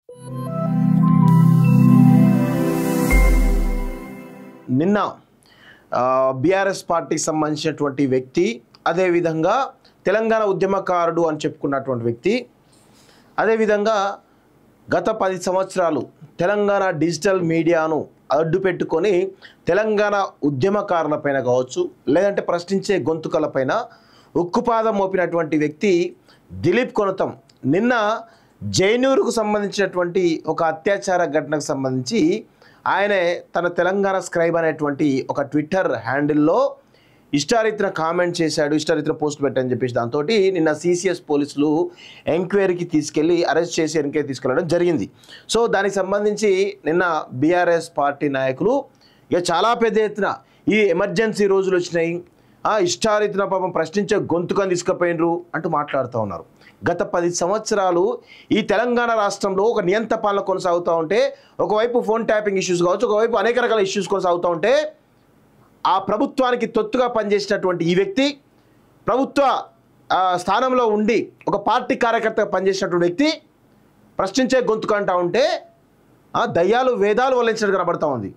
నిన్న బీఆర్ఎస్ పార్టీకి సంబంధించినటువంటి వ్యక్తి అదేవిధంగా తెలంగాణ ఉద్యమకారుడు అని చెప్పుకున్నటువంటి వ్యక్తి అదేవిధంగా గత పది సంవత్సరాలు తెలంగాణ డిజిటల్ మీడియాను అడ్డు పెట్టుకొని తెలంగాణ ఉద్యమకారులపైన కావచ్చు లేదంటే ప్రశ్నించే గొంతుకలపైన ఉక్కుపాదం మోపినటువంటి వ్యక్తి దిలీప్ కొనతం నిన్న జైనూరుకు సంబంధించినటువంటి ఒక అత్యాచార ఘటనకు సంబంధించి ఆయనే తన తెలంగాణ స్క్రైబ్ అనేటువంటి ఒక ట్విట్టర్ హ్యాండిల్లో ఇష్టారీతిన కామెంట్ చేశాడు ఇష్టారీతిన పోస్ట్ పెట్టని చెప్పేసి దాంతో నిన్న సిసిఎస్ పోలీసులు ఎంక్వైరీకి తీసుకెళ్లి అరెస్ట్ చేసి ఎంక్వైరీ తీసుకెళ్ళడం జరిగింది సో దానికి సంబంధించి నిన్న బీఆర్ఎస్ పార్టీ నాయకులు ఇక చాలా పెద్ద ఎత్తున ఈ ఎమర్జెన్సీ రోజులు వచ్చినాయి ఆ ఇష్టారీతిన పాపం ప్రశ్నించే గొంతుకని తీసుకుపోయినరు అంటూ మాట్లాడుతూ ఉన్నారు గత పది సంవత్సరాలు ఈ తెలంగాణ రాష్ట్రంలో ఒక నియంత పాలన కొనసాగుతూ ఉంటే ఒకవైపు ఫోన్ ట్యాపింగ్ ఇష్యూస్ కావచ్చు ఒకవైపు అనేక రకాల ఇష్యూస్ కొనసాగుతూ ఉంటే ఆ ప్రభుత్వానికి తొత్తుగా పనిచేసినటువంటి ఈ వ్యక్తి ప్రభుత్వ ఆ, స్థానంలో ఉండి ఒక పార్టీ కార్యకర్తగా పనిచేసినటువంటి వ్యక్తి ప్రశ్నించే గొంతుకు అంటా ఉంటే ఆ దయ్యాలు వేదాలు వల్లించినట్టు కనబడతా ఉంది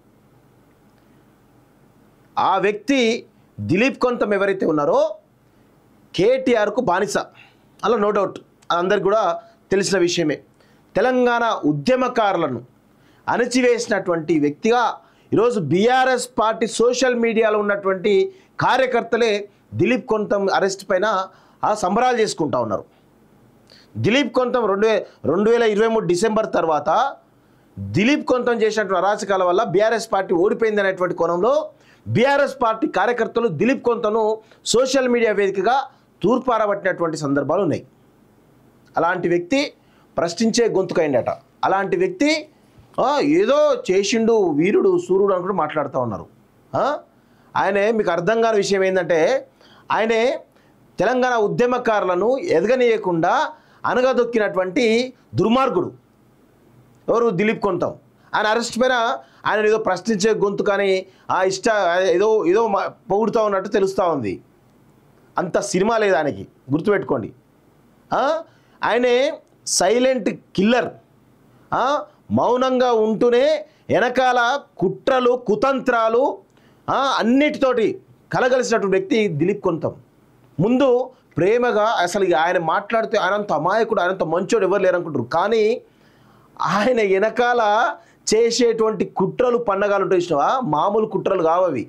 ఆ వ్యక్తి దిలీప్ కొంతం ఎవరైతే ఉన్నారో కేటీఆర్కు బానిస అలా నో డౌట్ అందరికి కూడా తెలిసిన విషయమే తెలంగాణ ఉద్యమకారులను అణచివేసినటువంటి వ్యక్తిగా ఈరోజు బీఆర్ఎస్ పార్టీ సోషల్ మీడియాలో ఉన్నటువంటి కార్యకర్తలే దిలీప్ కొంతం అరెస్ట్ పైన ఆ సంబరాలు చేసుకుంటా ఉన్నారు దిలీప్ కొంతం రెండు వే రెండు వేల ఇరవై మూడు డిసెంబర్ తర్వాత దిలీప్ కొంతం చేసినటువంటి అరాచకాల వల్ల బీఆర్ఎస్ పార్టీ ఓడిపోయింది అనేటువంటి కోణంలో బీఆర్ఎస్ పార్టీ కార్యకర్తలు దిలీప్ కొంతను సోషల్ మీడియా వేదికగా తూర్పారబట్టినటువంటి సందర్భాలు ఉన్నాయి అలాంటి వ్యక్తి ప్రశ్నించే గొంతుకైండట అలాంటి వ్యక్తి ఆ, ఏదో చేసిండు వీరుడు సూర్యుడు అనుకుంటూ మాట్లాడుతూ ఉన్నారు ఆ? ఆయనే మీకు అర్థం కాని విషయం ఏంటంటే ఆయనే తెలంగాణ ఉద్యమకారులను ఎదగనీయకుండా అనగదొక్కినటువంటి దుర్మార్గుడు ఎవరు దిలీప్ కొంతం ఆయన అరెస్ట్ పైన ఆయన ఏదో ప్రశ్నించే గొంతు కానీ ఆ ఇష్ట ఏదో ఏదో మా- పొగుడుతూ ఉన్నట్టు తెలుస్తూ ఉంది అంత సినిమా లేదు ఆయనకి గుర్తుపెట్టుకోండి ఆ? ఆయనే సైలెంట్ కిల్లర్ ఆ? మౌనంగా ఉంటూనే వెనకాల కుట్రలు కుతంత్రాలు ఆ, అన్నిటితోటి కలగలిసినటువంటి వ్యక్తి దిలీప్ కొంతం ముందు ప్రేమగా అసలు ఇక ఆయన మాట్లాడితే ఆయనంత అమాయకుడు ఆయనంత మంచోడు ఎవరు లేరు అనుకుంటారు కానీ ఆయన వెనకాల చేసేటువంటి కుట్రలు పండగలు ఉంటాయి ఇష్టమా మామూలు కుట్రలు కావవి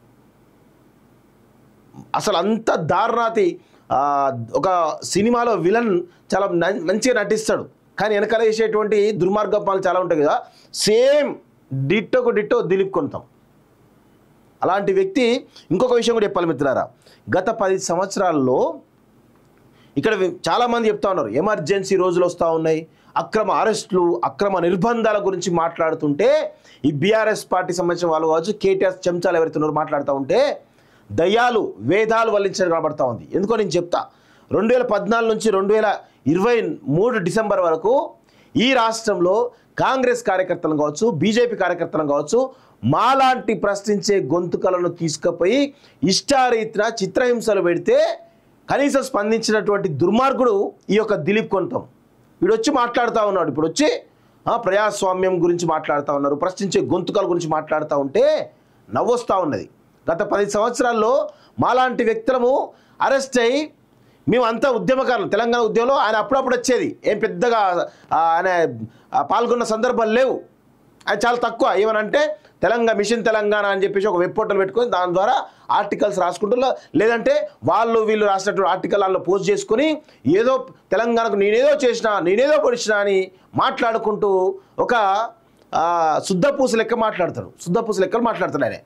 అసలు అంత దారుణాతి ఆ, ఒక సినిమాలో విలన్ చాలా న- మంచిగా నటిస్తాడు కానీ వెనకాల చేసేటువంటి దుర్మార్గ పనులు చాలా ఉంటాయి కదా సేమ్ డిట్టోకు డిట్టో దిలీప్ కొంతాం అలాంటి వ్యక్తి ఇంకొక విషయం కూడా చెప్పాలి మిత్రులారా గత పది సంవత్సరాల్లో ఇక్కడ వి- చాలామంది చెప్తా ఉన్నారు ఎమర్జెన్సీ రోజులు వస్తూ ఉన్నాయి అక్రమ అరెస్టులు అక్రమ నిర్బంధాల గురించి మాట్లాడుతుంటే ఈ బీఆర్ఎస్ పార్టీ సంబంధించిన వాళ్ళు కావచ్చు కేటీఆర్ చెంచాలు ఎవరైతే ఉన్నారో మాట్లాడుతూ ఉంటే దయ్యాలు వేదాలు వల్లించడం కనబడతా ఉంది ఎందుకో నేను చెప్తా రెండు వేల పద్నాలుగు నుంచి రెండు వేల ఇరవై మూడు డిసెంబర్ వరకు ఈ రాష్ట్రంలో కాంగ్రెస్ కార్యకర్తలను కావచ్చు బీజేపీ కార్యకర్తలను కావచ్చు మాలాంటి ప్రశ్నించే గొంతుకలను తీసుకుపోయి ఇష్టారీతిన చిత్రహింసలు పెడితే కనీసం స్పందించినటువంటి దుర్మార్గుడు ఈ యొక్క దిలీప్ కొంతం వీడు వచ్చి మాట్లాడుతూ ఉన్నాడు ఇప్పుడు వచ్చి ఆ, ప్రజాస్వామ్యం గురించి మాట్లాడుతూ ఉన్నారు ప్రశ్నించే గొంతుకల గురించి మాట్లాడుతూ ఉంటే నవ్వొస్తూ ఉన్నది గత పది సంవత్సరాల్లో మాలాంటి వ్యక్తులము అరెస్ట్ అయ్యి మేము అంతా ఉద్యమకారులు తెలంగాణ ఉద్యమంలో ఆయన అప్పుడప్పుడు వచ్చేది ఏం పెద్దగా ఆ, ఆయన ఆ, పాల్గొన్న సందర్భాలు లేవు అది చాలా తక్కువ ఏమనంటే తెలంగాణ మిషన్ తెలంగాణ అని చెప్పేసి ఒక వెబ్ పోర్టల్ పెట్టుకొని దాని ద్వారా ఆర్టికల్స్ రాసుకుంటూ లేదంటే వాళ్ళు వీళ్ళు రాసినటువంటి ఆర్టికల్ అందులో పోస్ట్ చేసుకొని ఏదో తెలంగాణకు నేనేదో చేసినా నేనేదో పొడిచినా అని మాట్లాడుకుంటూ ఒక ఆ, శుద్ధపూస లెక్క మాట్లాడతాడు శుద్ధపూస లెక్కలు మాట్లాడతాడు ఆయన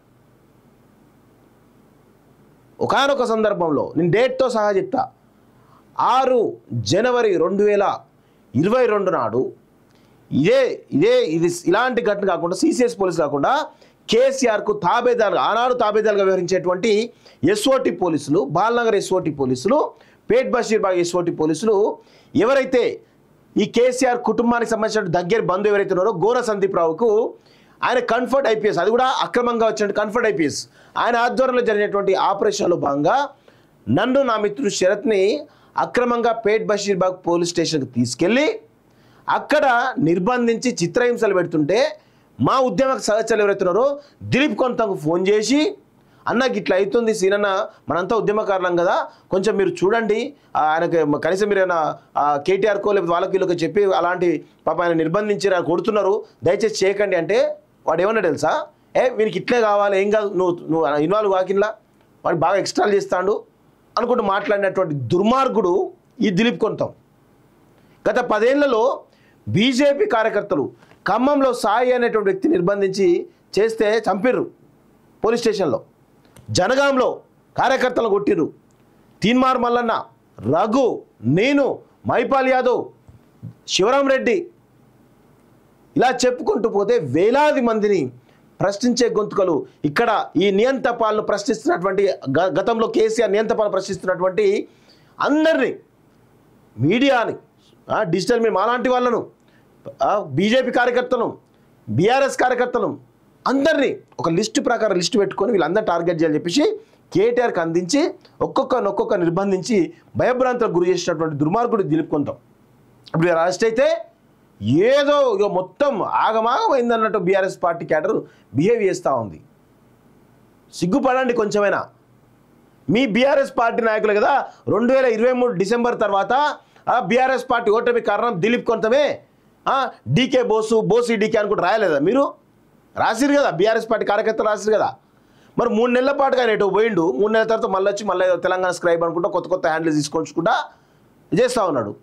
ఒకనొక సందర్భంలో నేను డేట్తో సహా చెప్తా ఆరు జనవరి రెండు వేల ఇరవై రెండు నాడు ఇదే ఇదే ఇది ఇలాంటి ఘటన కాకుండా సిసిఎస్ పోలీసు కాకుండా కేసీఆర్కు తాబేదారుగా ఆనాడు తాబేదారుగా వ్యవహరించేటువంటి ఎస్ఓటి పోలీసులు బాల్నగర్ ఎస్ఓటి పోలీసులు పేట్ బషీర్బాగ్ ఎస్ఓటి పోలీసులు ఎవరైతే ఈ కేసీఆర్ కుటుంబానికి సంబంధించిన దగ్గర బంధువు ఎవరైతే ఉన్నారో గోర సందీప్ రావుకు ఆయన కన్ఫర్ట్ ఐపీఎస్ అది కూడా అక్రమంగా వచ్చిన కన్ఫర్ట్ ఐపీఎస్ ఆయన ఆధ్వర్యంలో జరిగినటువంటి ఆపరేషన్లో భాగంగా నన్ను నా మిత్రుడు శరత్ని అక్రమంగా పేట్ బషీర్బాగ్ పోలీస్ స్టేషన్కి తీసుకెళ్ళి అక్కడ నిర్బంధించి చిత్రహింసలు పెడుతుంటే మా ఉద్యమ సహచరులు ఎవరైతున్నారో దిలీప్ కొంతకు ఫోన్ చేసి అన్న ఇట్లా అవుతుంది సీనన్న మనంతా ఉద్యమకారులం కదా కొంచెం మీరు చూడండి ఆ, ఆయనకి మ- కనీసం మీరు ఏమైనా కేటీఆర్కో లేకపోతే వాళ్ళకి వీళ్ళకి చెప్పి అలాంటి పాప ఆయన నిర్బంధించి ఆయన కొడుతున్నారు దయచేసి చేయకండి అంటే వాడు ఏమన్నా తెలుసా ఏ వీనికి ఇట్లే కావాలి ఏం కాదు నువ్వు నువ్వు ఇన్వాల్వ్ కాకిన్లా వాడు బాగా ఎక్స్ట్రాలు చేస్తాడు అనుకుంటూ మాట్లాడినటువంటి దుర్మార్గుడు ఈ దిలీప్ కొంతం గత పదేళ్లలో బీజేపీ కార్యకర్తలు ఖమ్మంలో సాయి అనేటువంటి వ్యక్తి నిర్బంధించి చేస్తే చంపిర్రు పోలీస్ స్టేషన్లో జనగాంలో కార్యకర్తలు కొట్టిర్రు తీన్మార్ మల్లన్న రఘు నేను మైపాల్ యాదవ్ శివరాం రెడ్డి ఇలా చెప్పుకుంటూ పోతే వేలాది మందిని ప్రశ్నించే గొంతుకలు ఇక్కడ ఈ నియంత పాలన ప్రశ్నిస్తున్నటువంటి గ- గతంలో కేసీఆర్ నియంత పాలన ప్రశ్నిస్తున్నటువంటి అందరినీ మీడియాని ఆ, డిజిటల్ మీడియా మాలాంటి వాళ్ళను ఆ, బీజేపీ కార్యకర్తలను బీఆర్ఎస్ కార్యకర్తలను అందరినీ ఒక లిస్టు ప్రకారం లిస్టు పెట్టుకొని వీళ్ళందరూ టార్గెట్ చేయాలని చెప్పేసి కేటీఆర్కి అందించి ఒక్కొక్కరిని ఒక్కొక్క నిర్బంధించి భయభ్రాంతులకు గురి చేసినటువంటి దుర్మార్గుడు దిలీప్ కొంతం ఇప్పుడు వీరు అరెస్ట్ అయితే ఏదో ఇక మొత్తం ఆగమాగమైందన్నట్టు బీఆర్ఎస్ పార్టీ క్యాడర్ బిహేవ్ చేస్తూ ఉంది సిగ్గుపడండి కొంచెమైనా మీ బీఆర్ఎస్ పార్టీ నాయకులు కదా రెండు వేల ఇరవై మూడు డిసెంబర్ తర్వాత ఆ బీఆర్ఎస్ పార్టీ ఓటమి కారణం దిలీప్ కొంతమే ఆ, డీకే బోసు బోసి డీకే అనుకుంటూ రాయలేదా మీరు రాసిరు కదా బీఆర్ఎస్ పార్టీ కార్యకర్తలు రాసిరు కదా మరి మూడు నెలల పాటుగా ఆయన ఎటు పోయిండు మూడు నెలల తర్వాత మళ్ళీ వచ్చి మళ్ళీ ఏదో తెలంగాణ స్క్రైబ్ అనుకుంటా కొత్త కొత్త హ్యాండిల్ తీసుకొచ్చుకుంటా చేస్తూ ఉన్నాడు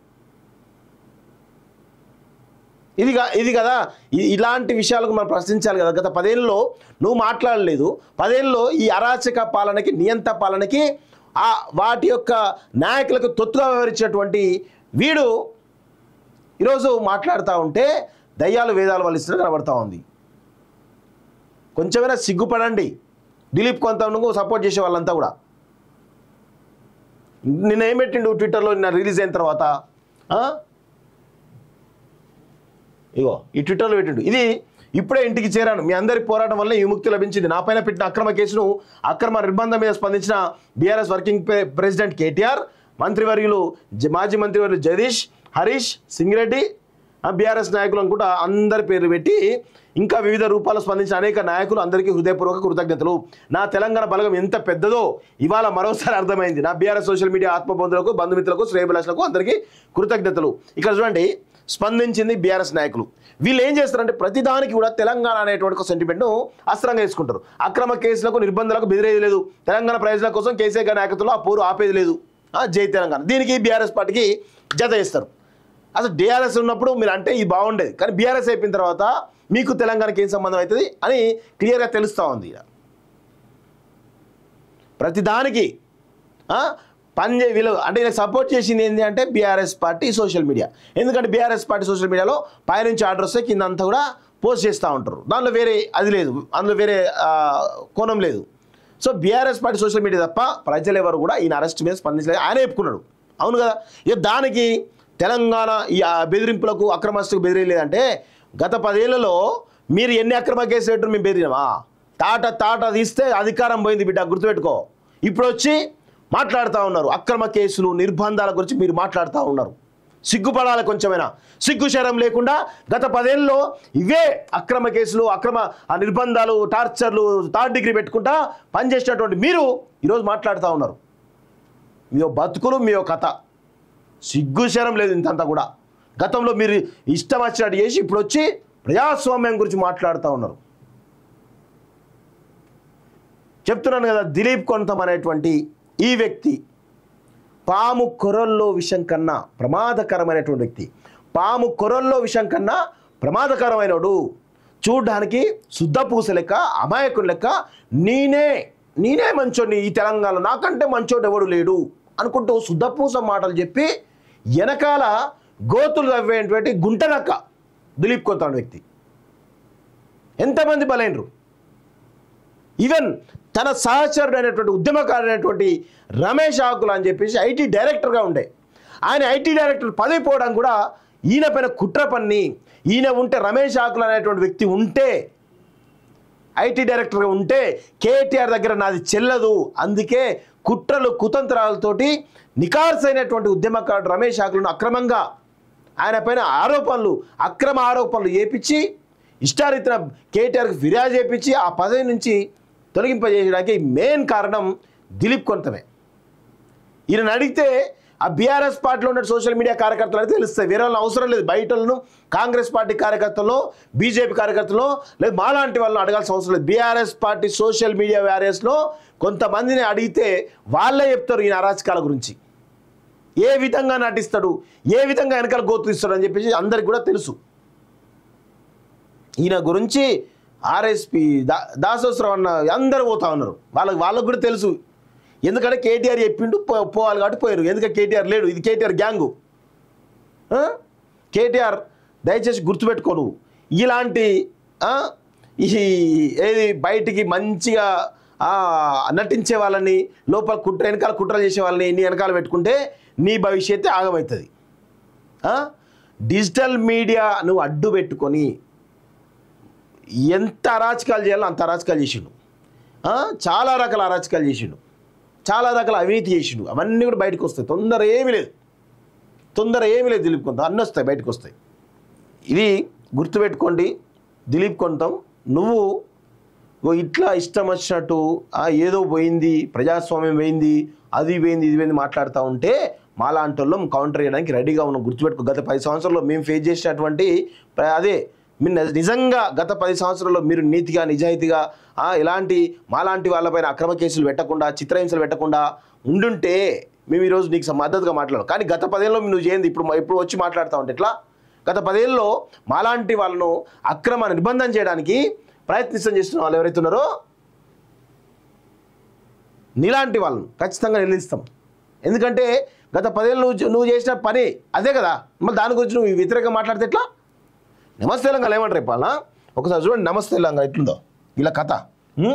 ఇది గా- ఇది కదా ఇ- ఇలాంటి విషయాలకు మనం ప్రశ్నించాలి కదా గత పదేళ్ళలో నువ్వు మాట్లాడలేదు పదేళ్ళలో ఈ అరాచక పాలనకి నియంత పాలనకి ఆ వాటి యొక్క నాయకులకు తొత్తుగా వ్యవహరించినటువంటి వీడు ఈరోజు మాట్లాడుతూ ఉంటే దయ్యాలు వేదాలు వలిస్తున్న కనబడతా ఉంది కొంచెమైనా సిగ్గుపడండి దిలీప్ కొంత సపోర్ట్ చేసే వాళ్ళంతా కూడా నిన్న ఏం పెట్టిండు ట్విట్టర్లో నిన్న రిలీజ్ అయిన తర్వాత ఆ? ఇగో ఈ ట్విట్టర్లో పెట్టిండు ఇది ఇప్పుడే ఇంటికి చేరాను మీ అందరి పోరాటం వల్ల ఈ విముక్తి లభించింది నా పైన పెట్టిన అక్రమ కేసును అక్రమ నిర్బంధం మీద స్పందించిన BRS working pre- president KTR మంత్రివర్యులు జ- మాజీ మంత్రివర్యులు జగదీష్ హరీష్ సింగిరెడ్డి బీఆర్ఎస్ నాయకులు అనుకుంటా అందరి పేర్లు పెట్టి ఇంకా వివిధ రూపాల్లో స్పందించిన అనేక నాయకులు అందరికీ హృదయపూర్వక కృతజ్ఞతలు నా తెలంగాణ బలగం ఎంత పెద్దదో ఇవాళ మరోసారి అర్థమైంది నా బీఆర్ఎస్ సోషల్ మీడియా ఆత్మబంధువులకు బంధుమిత్రులకు శ్రేయభిలాషులకు అందరికీ కృతజ్ఞతలు ఇక్కడ చూడండి స్పందించింది బీఆర్ఎస్ నాయకులు వీళ్ళు ఏం చేస్తారంటే ప్రతిదానికి కూడా తెలంగాణ అనేటువంటి ఒక సెంటిమెంట్ను అస్త్రంగా వేసుకుంటారు అక్రమ కేసులకు నిర్బంధాలకు బెదిరేది లేదు తెలంగాణ ప్రయోజనాల కోసం కేసీఆర్ గారి నాయకత్వంలో ఆ పోరు ఆపేది లేదు ఆ, జై తెలంగాణ దీనికి బీఆర్ఎస్ పార్టీకి జత ఇస్తారు అసలు డిఆర్ఎస్ ఉన్నప్పుడు మీరు అంటే ఇది బాగుండేది కానీ బీఆర్ఎస్ అయిపోయిన తర్వాత మీకు తెలంగాణకి ఏం సంబంధం అవుతుంది అని క్లియర్గా తెలుస్తూ ఉంది ఇక. ప్రతిదానికి ఆ, పని చే వీళ్ళు అంటే ఈయనకు సపోర్ట్ చేసింది ఏంటి అంటే బీఆర్ఎస్ పార్టీ సోషల్ మీడియా ఎందుకంటే బీఆర్ఎస్ పార్టీ సోషల్ మీడియాలో పైనుంచి ఆర్డర్ వస్తే కింద అంతా కూడా పోస్ట్ చేస్తూ ఉంటారు దానిలో వేరే అది లేదు అందులో వేరే ఆ, కోణం లేదు so BRS party social media తప్ప ప్రజలు ఎవరు కూడా ఈయన అరెస్ట్ మీద స్పందించలేదు ఆయన చెప్పుకున్నాడు అవును కదా ఇక దానికి తెలంగాణ ఈ ఆ బెదిరింపులకు అక్రమస్తుకు బెదిరియలేదంటే గత పదేళ్లలో మీరు ఎన్ని అక్రమ కేసులు పెట్టారు మేము బెదిరినామా తాట తాట తీస్తే అధికారం పోయింది బిడ్డ గుర్తుపెట్టుకో ఇప్పుడు వచ్చి మాట్లాడుతూ ఉన్నారు అక్రమ కేసులు నిర్బంధాల గురించి మీరు మాట్లాడుతూ ఉన్నారు సిగ్గుపడాలి కొంచెమైనా సిగ్గు శరం లేకుండా గత పదేళ్ళలో ఇవే అక్రమ కేసులు అక్రమ ఆ నిర్బంధాలు టార్చర్లు థర్డ్ డిగ్రీ పెట్టుకుంటా పనిచేసినటువంటి మీరు ఈరోజు మాట్లాడుతూ ఉన్నారు మీ బతుకులు మీ కథ సిగ్గు శరం లేదు ఇంతంతా కూడా గతంలో మీరు ఇష్టం వచ్చినట్టు చేసి ఇప్పుడు వచ్చి ప్రజాస్వామ్యం గురించి మాట్లాడుతూ ఉన్నారు చెప్తున్నాను కదా దిలీప్ కొంతం అనేటువంటి ఈ వ్యక్తి పాము కొరల్లో విషం కన్నా ప్రమాదకరమైనటువంటి వ్యక్తి పాము కొరల్లో విషం కన్నా ప్రమాదకరమైనడు చూడ్డానికి శుద్ధ పూస లెక్క అమాయకుని లెక్క నేనే నేనే మంచోడిని ఈ తెలంగాణలో నాకంటే మంచోడు ఎవడు లేడు అనుకుంటూ శుద్ధపూస మాటలు చెప్పి వెనకాల గోతులు తవ్వేటువంటి గుంటనక్క దిలీప్ కొంత వ్యక్తి ఎంతమంది బలైనరు ఈవెన్ తన సహచరుడు అయినటువంటి ఉద్యమకారుడు అయినటువంటి రమేష్ ఆకుల అని చెప్పేసి ఐటీ డైరెక్టర్గా ఉండే ఆయన ఐటీ డైరెక్టర్ పదవి పోవడం కూడా ఈయన పైన కుట్ర పన్ని ఈయన ఉంటే రమేష్ ఆకుల అనేటువంటి వ్యక్తి ఉంటే ఐటీ డైరెక్టర్గా ఉంటే కేటీఆర్ దగ్గర నాది చెల్లదు అందుకే కుట్రలు కుతంత్రాలతోటి నికార్సైనటువంటి ఉద్యమకారుడు రమేష్ ఆకులను అక్రమంగా ఆయన పైన ఆరోపణలు అక్రమ ఆరోపణలు చేపించి ఇష్టారీతిన కేటీఆర్కి ఫిర్యాదు చేపించి ఆ పదవి నుంచి తొలగింపజేయడానికి మెయిన్ కారణం దిలీప్ కొంతమే ఈయన అడిగితే ఆ బీఆర్ఎస్ పార్టీలో ఉన్న సోషల్ మీడియా కార్యకర్తలు అయితే తెలుస్తాయి వేరే వాళ్ళని అవసరం లేదు బయట వాళ్ళను కాంగ్రెస్ పార్టీ కార్యకర్తలు బీజేపీ కార్యకర్తలు లేదు మాలాంటి వాళ్ళని అడగాల్సిన అవసరం లేదు బీఆర్ఎస్ పార్టీ సోషల్ మీడియా వ్యారియర్స్లో కొంతమందిని అడిగితే వాళ్ళే చెప్తారు ఈయన అరాచకాల గురించి ఏ విధంగా నటిస్తాడు ఏ విధంగా వెనకాల గోత్రిస్తాడు అని చెప్పేసి అందరికి కూడా తెలుసు ఈయన గురించి ఆర్ఎస్పి దా దాసోత్సవం అన్న అందరు పోతా ఉన్నారు వాళ్ళకి వాళ్ళకు కూడా తెలుసు ఎందుకంటే కేటీఆర్ చెప్పిండు పో- పోవాలి కాబట్టి పోయారు ఎందుకంటే కేటీఆర్ లేడు ఇది కేటీఆర్ గ్యాంగు ఆ? కేటీఆర్ దయచేసి గుర్తుపెట్టుకో నువ్వు ఇలాంటి ఆ, ఈ ఏది బయటికి మంచిగా ఆ, నటించే వాళ్ళని లోపల కుట్ర వెనకాల కుట్రలు చేసే వాళ్ళని నీ వెనకాల పెట్టుకుంటే నీ భవిష్యత్తు ఆగమవుతుంది ఆ? డిజిటల్ మీడియా నువ్వు అడ్డు పెట్టుకొని ఎంత అరాచకాలు చేయాలో అంత అరాచకాలు చేసిండు ఆ? చాలా రకాల అరాచకాలు చేసిండు చాలా రకాల అవినీతి చేసిండు అవన్నీ కూడా బయటకు వస్తాయి తొందర ఏమీ లేదు తొందర ఏమీ లేదు దిలీప్ కొంత అన్నీ వస్తాయి బయటకు వస్తాయి ఇది గుర్తుపెట్టుకోండి దిలీప్ కొంతం నువ్వు ఓ ఇట్లా ఇష్టం వచ్చినట్టు ఆ, ఏదో పోయింది ప్రజాస్వామ్యం పోయింది అది పోయింది ఇది పోయింది మాట్లాడుతూ ఉంటే మాలాంటి వాళ్ళం కౌంటర్ చేయడానికి రెడీగా ఉన్నాం గుర్తుపెట్టుకో గత పది సంవత్సరాల్లో మేము ఫేస్ చేసినటువంటి ప్ర- అదే మీరు నిజ- నిజంగా గత పది సంవత్సరాల్లో మీరు నీతిగా నిజాయితీగా ఆ, ఇలాంటి మాలాంటి వాళ్ళపైన అక్రమ కేసులు పెట్టకుండా చిత్రహింసలు పెట్టకుండా ఉండుంటే మేము ఈరోజు నీకు స- మద్దతుగా మాట్లాడాం కానీ గత పదేళ్ళలో నువ్వు చేయండి ఇప్పుడు ఇప్పుడు వచ్చి మాట్లాడుతూ ఉంటే ఎట్లా గత పదేళ్ళలో మాలాంటి వాళ్ళను అక్రమ నిర్బంధం చేయడానికి ప్రయత్నిస్తాం చేస్తున్న వాళ్ళు ఎవరైతే ఉన్నారో నీలాంటి వాళ్ళను ఖచ్చితంగా నిలదీస్తాం ఎందుకంటే గత పదేళ్ళు నువ్వు చే- నువ్వు చేసిన పని అదే కదా మళ్ళీ దాని గురించి నువ్వు వ్యతిరేకంగా మాట్లాడితే ఎట్లా నమస్తే తెలంగాణ ఏమంటారు ఇప్పాలన ఒకసారి చూడండి నమస్తే తెలంగాణ ఎట్లుందో వీళ్ళ కథ ఉం?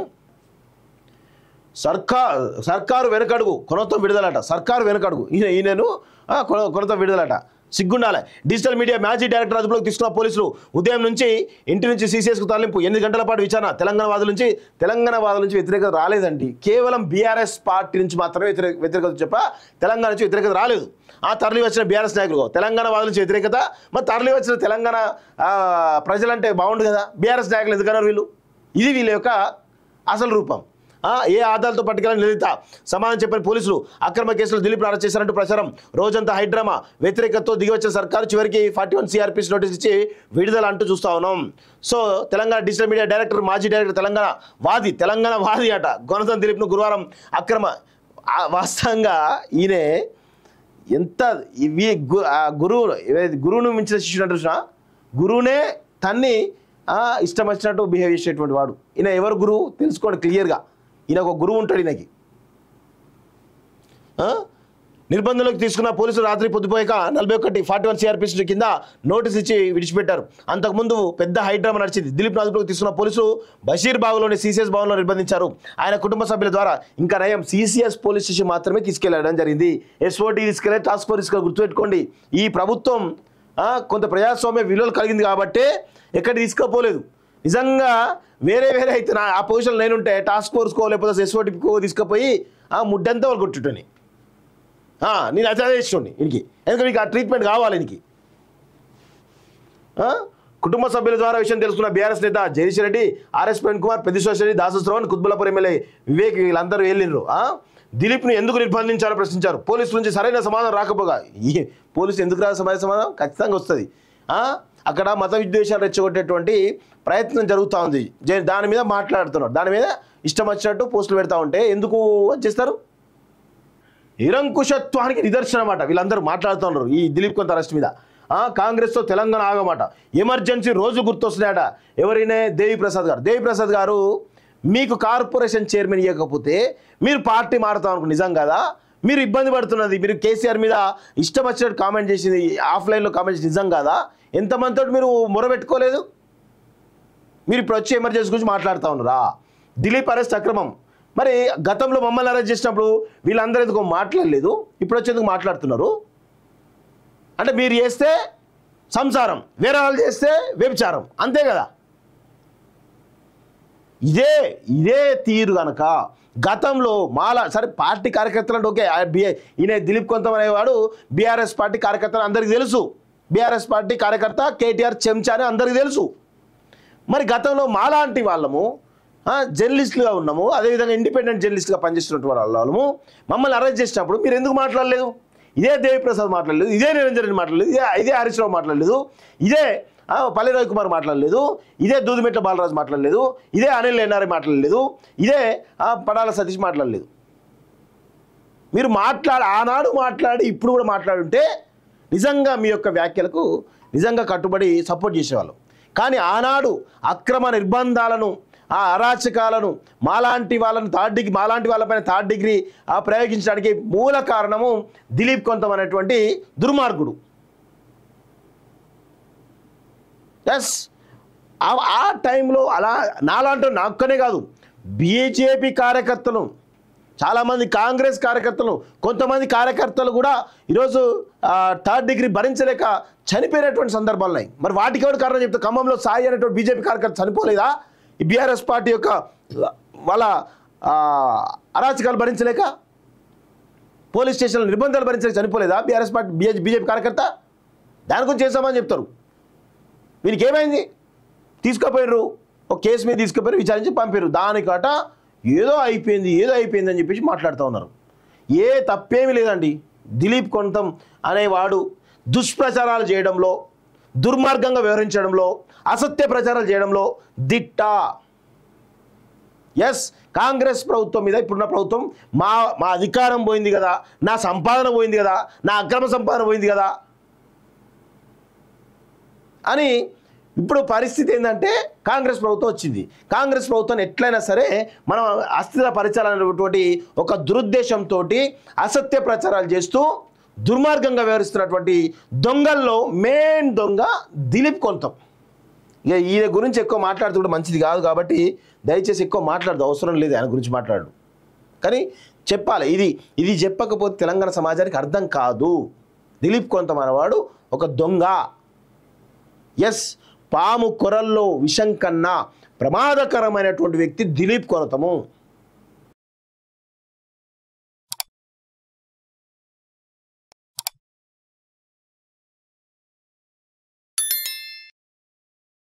సర్కార్ సర్కారు వెనకడుగు కొనతో విడుదలట సర్కారు వెనకడుగు ఈయన ఈయనను ఆ, కొన కొనతో విడుదలట సిగ్గుండాలి డిజిటల్ మీడియా మ్యాజిక్ డైరెక్టర్ అదుపులోకి తీసుకున్న పోలీసులు ఉదయం నుంచి ఇంటి నుంచి సీసీఎస్కు తరలింపు ఎనిమిది గంటల పాటు విచారణ తెలంగాణ వాదుల నుంచి తెలంగాణ వాదుల నుంచి వ్యతిరేకత రాలేదండి కేవలం బీఆర్ఎస్ పార్టీ నుంచి మాత్రమే వ్యతిరేక వ్యతిరేకత చెప్ప తెలంగాణ నుంచి వ్యతిరేకత రాలేదు ఆ తరలి వచ్చిన బీఆర్ఎస్ నాయకులు తెలంగాణ వాదుల నుంచి వ్యతిరేకత మరి తరలి వచ్చిన తెలంగాణ ఆ, ప్రజలంటే బాగుండు కదా బీఆర్ఎస్ నాయకులు ఎందుకన్నారు వీళ్ళు ఇది వీళ్ళ యొక్క అసలు రూపం ఆ, ఏ ఆధారాలతో పట్టుకెళ్ళని నిందిత సమాధానం చెప్పిన పోలీసులు అక్రమ కేసులు దిలీప్ అరెస్ట్ చేశారంటూ ప్రచారం రోజంతా హైడ్రామా వ్యతిరేకతతో దిగివచ్చిన సర్కారు చివరికి ఫార్టీ వన్ సిఆర్పిసి నోటీస్ ఇచ్చి విడుదల అంటూ చూస్తా ఉన్నాం so Telangana digital media director మాజీ డైరెక్టర్ తెలంగాణ వాది తెలంగాణ వాది అట గొనతం దిలీప్ను గురువారం అక్రమ ఆ, వాస్తవంగా ఈయనే ఎంత ఇవి గు- ఆ గురువు ఏదైతే గురువును మించిన శిష్యుడు అంటే చూసినా గురువునే తన్ని ఆ, ఇష్టం వచ్చినట్టు బిహేవ్ చేసేటువంటి వాడు ఈయన ఎవరు గురువు తెలుసుకోండి క్లియర్గా ఈయన ఒక గురువు ఉంటాడు ఈయనకి ఆ? నిర్బంధంలోకి తీసుకున్న పోలీసులు రాత్రి పొద్దుపోయాక నలభై ఒకటి ఫార్టీ వన్ సిఆర్పిసి కింద నోటీస్ ఇచ్చి విడిచిపెట్టారు అంతకుముందు పెద్ద హైడ్రామా నడిచింది దిలీప్ అదుపులోకి తీసుకున్న పోలీసులు బషీర్ బాగులోని సీసీఎస్ భవన్లో నిర్బంధించారు ఆయన కుటుంబ సభ్యుల ద్వారా ఇంకా నయం సీసీఎస్ పోలీస్ స్టేషన్ మాత్రమే తీసుకెళ్లడం జరిగింది ఎస్ఓటీ తీసుకెళ్లే టాస్క్ ఫోర్స్ తీసుకెళ్ళి గుర్తుపెట్టుకోండి ఈ ప్రభుత్వం ఆ, కొంత ప్రజాస్వామ్య విలువలు కలిగింది కాబట్టే ఎక్కడ తీసుకుపోలేదు నిజంగా వేరే వేరే అయితే నా ఆ పొజిషన్లో నేనుంటే టాస్క్ ఫోర్స్కో లేకపోతే ఎస్ఓటీకో తీసుకుపోయి ఆ ముడ్డంతా వాళ్ళు కొట్టుటని ఆ, నేను అదే చేస్తుండే ఇంటికి ఎందుకంటే నీకు ఆ ట్రీట్మెంట్ కావాలి ఇంటికి కుటుంబ సభ్యుల ద్వారా విషయం తెలుసుకున్న బీఆర్ఎస్ నేత జగదీష్ రెడ్డి ఆర్ఎస్ ప్రవీణ్ కుమార్ పెద్దిశ్వర్ రెడ్డి దాసశ్రవణ్ కుత్బుల్లాపూర్ ఎమ్మెల్యే వివేక్ వీళ్ళందరూ వెళ్ళిండ్రు ఆ? దిలీప్ను ఎందుకు నిర్బంధించారో ప్రశ్నించారు పోలీసుల నుంచి సరైన సమాధానం రాకపోగా ఈ పోలీసు ఎందుకు రాదు సరైన సమాధానం ఖచ్చితంగా వస్తుంది ఆ? అక్కడ మత విద్వేషాలు రెచ్చగొట్టేటువంటి ప్రయత్నం జరుగుతూ ఉంది జే- దాని మీద మాట్లాడుతున్నారు దాని మీద ఇష్టం వచ్చినట్టు పోస్టులు పెడతా ఉంటే ఎందుకు చేస్తారు నిరంకుశత్వానికి నిదర్శనం అన్నమాట వీళ్ళందరూ మాట్లాడుతున్నారు ఈ దిలీప్ కొంత అరెస్ట్ మీద ఆ, కాంగ్రెస్తో తెలంగాణ ఆగమాట ఎమర్జెన్సీ రోజు గుర్తొస్తున్నాయట ఎవరైనా దేవి ప్రసాద్ గారు దేవి ప్రసాద్ గారు మీకు కార్పొరేషన్ చైర్మన్ ఇవ్వకపోతే మీరు పార్టీ మారుతాం అనుకో నిజం కదా మీరు ఇబ్బంది పడుతున్నది మీరు కేసీఆర్ మీద ఇష్టం వచ్చినట్టు కామెంట్ చేసింది ఆఫ్లైన్లో కామెంట్ చేసి నిజం కాదా ఎంతమందితో మీరు మొరబెట్టుకోలేదు మీరు ఇప్పుడు వచ్చి ఎమర్జెన్సీ గురించి మాట్లాడుతూ ఉన్నారా దిలీప్ అరెస్ట్ అక్రమం మరి గతంలో మమ్మల్ని అరెస్ట్ చేసినప్పుడు వీళ్ళందరూ ఎందుకో మాట్లాడలేదు ఇప్పుడు వచ్చేందుకు మాట్లాడుతున్నారు అంటే మీరు చేస్తే సంసారం వేరే వాళ్ళు చేస్తే వ్యభిచారం అంతే కదా ఇదే ఇదే తీరు గనక గతంలో మాల సరే పార్టీ కార్యకర్తలు అంటే ఓకే ఆ బి- ఈయన దిలీప్ కొంతం అనేవాడు బీఆర్ఎస్ పార్టీ కార్యకర్తలు అందరికీ తెలుసు బీఆర్ఎస్ పార్టీ కార్యకర్త కేటీఆర్ చెంచా అని అందరికీ తెలుసు మరి గతంలో మాలాంటి వాళ్ళము ఆ, జర్నలిస్టులుగా ఉన్నాము అదేవిధంగా ఇండిపెండెంట్ జర్నలిస్ట్గా పనిచేస్తున్నటువంటి వాళ్ళము మమ్మల్ని అరెస్ట్ చేసినప్పుడు మీరు ఎందుకు మాట్లాడలేదు ఇదే దేవిప్రసాద్ మాట్లాడలేదు ఇదే నిరంజన్ రెడ్డి మాట్లాడలేదు ఇదే ఇదే హరీష్ రావు మాట్లాడలేదు ఇదే ఆ, పల్లె రవి కుమార్ మాట్లాడలేదు ఇదే దూదిమెట్ల బాలరాజు మాట్లాడలేదు ఇదే అనిల్ ఎన్ఆర్ఐ మాట్లాడలేదు ఇదే ఆ, పడాల సతీష్ మాట్లాడలేదు మీరు మాట్లాడి ఆనాడు మాట్లాడి ఇప్పుడు కూడా మాట్లాడుంటే నిజంగా మీ యొక్క వ్యాఖ్యలకు నిజంగా కట్టుబడి సపోర్ట్ చేసేవాళ్ళం కానీ ఆనాడు అక్రమ నిర్బంధాలను ఆ అరాచకాలను మాలాంటి వాళ్ళను థర్డ్ డిగ్రీ మాలాంటి వాళ్ళపైన థర్డ్ డిగ్రీ ఆ ప్రయోగించడానికి మూల కారణము దిలీప్ కొంతం అనేటువంటి దుర్మార్గుడు ఎస్ ఆ- ఆ టైంలో అలా నాలాంటి నాక్కనే కాదు బీజేపీ కార్యకర్తలు చాలామంది కాంగ్రెస్ కార్యకర్తలు కొంతమంది కార్యకర్తలు కూడా ఈరోజు ఆ, థర్డ్ డిగ్రీ భరించలేక చనిపోయినటువంటి సందర్భాలు ఉన్నాయి మరి వాటికి ఎవరు కారణం చెప్తే ఖమ్మంలో సాయి అనేటువంటి బీజేపీ కార్యకర్త చనిపోలేదా ఈ బీఆర్ఎస్ పార్టీ యొక్క వాళ్ళ ఆ, అరాచకాలు భరించలేక పోలీస్ స్టేషన్లో నిర్బంధాలు భరించలేక చనిపోలేదా బీఆర్ఎస్ పార్టీ బీజేపీ కార్యకర్త దాని గురించి చేస్తామని చెప్తారు వీనికి ఏమైంది తీసుకుపోయారు ఒక కేసు మీద తీసుకుపోయారు విచారించి పంపారు దానికట ఏదో అయిపోయింది ఏదో అయిపోయింది అని చెప్పేసి మాట్లాడుతూ ఉన్నారు ఏ తప్పేమీ లేదండి దిలీప్ కొంతం అనేవాడు దుష్ప్రచారాలు చేయడంలో దుర్మార్గంగా వ్యవహరించడంలో అసత్య ప్రచారాలు చేయడంలో దిట్ట ఎస్ కాంగ్రెస్ ప్రభుత్వం మీద ఇప్పుడున్న ప్రభుత్వం మా మా అధికారం పోయింది కదా నా సంపాదన పోయింది కదా నా అక్రమ సంపాదన పోయింది కదా అని ఇప్పుడు పరిస్థితి ఏంటంటే కాంగ్రెస్ ప్రభుత్వం వచ్చింది కాంగ్రెస్ ప్రభుత్వం ఎట్లయినా సరే మనం అస్థిర పరిచాలనేటువంటి ఒక దురుద్దేశంతో అసత్య ప్రచారాలు చేస్తూ దుర్మార్గంగా వ్యవహరిస్తున్నటువంటి దొంగల్లో మెయిన్ దొంగ దిలీప్ కొంతం ఇక ఈయన గురించి ఎక్కువ మాట్లాడుతూ కూడా మంచిది కాదు కాబట్టి దయచేసి ఎక్కువ మాట్లాడదు అవసరం లేదు ఆయన గురించి మాట్లాడు కానీ చెప్పాలి ఇది ఇది చెప్పకపోతే తెలంగాణ సమాజానికి అర్థం కాదు దిలీప్ కొంతం అనేవాడు ఒక దొంగ ఎస్ పాము కొరల్లో విషం కన్నా ప్రమాదకరమైనటువంటి వ్యక్తి దిలీప్ కొనతము